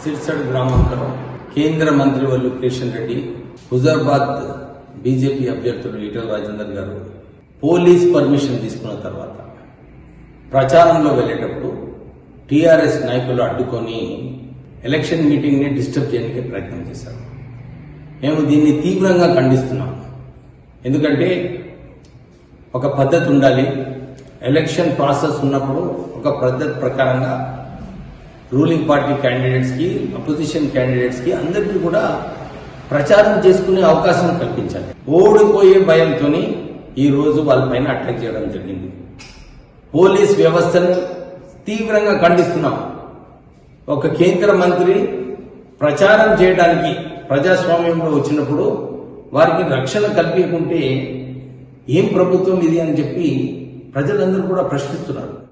సిర్సడ్ గ్రామంలో కేంద్ర మంత్రి వల్లు కిషన్ రెడ్డి హుజాబాద్ బీజేపీ అభ్యర్థులు ఈటల రాజేందర్ గారు పోలీస్ పర్మిషన్ తీసుకున్న తర్వాత ప్రచారంలో వెళ్ళేటప్పుడు టీఆర్ఎస్ నాయకులు అడ్డుకొని ఎలక్షన్ మీటింగ్ని డిస్టర్బ్ చేయడానికి ప్రయత్నం చేశారు మేము దీన్ని తీవ్రంగా ఖండిస్తున్నాం ఎందుకంటే ఒక పద్ధతి ఉండాలి ఎలక్షన్ ప్రాసెస్ ఉన్నప్పుడు ఒక పద్ధతి ప్రకారంగా రూలింగ్ పార్టీ క్యాండిడేట్స్కి అపోజిషన్ క్యాండిడేట్స్కి అందరికీ కూడా ప్రచారం చేసుకునే అవకాశం కల్పించాలి ఓడిపోయే భయంతో ఈ రోజు వాళ్ళపైన అటాక్ చేయడం జరిగింది పోలీస్ వ్యవస్థను తీవ్రంగా ఖండిస్తున్నాం ఒక కేంద్ర మంత్రి ప్రచారం చేయడానికి ప్రజాస్వామ్యంలో వచ్చినప్పుడు వారికి రక్షణ కల్పించుకుంటే ఏం ప్రభుత్వం ఇది అని చెప్పి ప్రజలందరూ కూడా ప్రశ్నిస్తున్నారు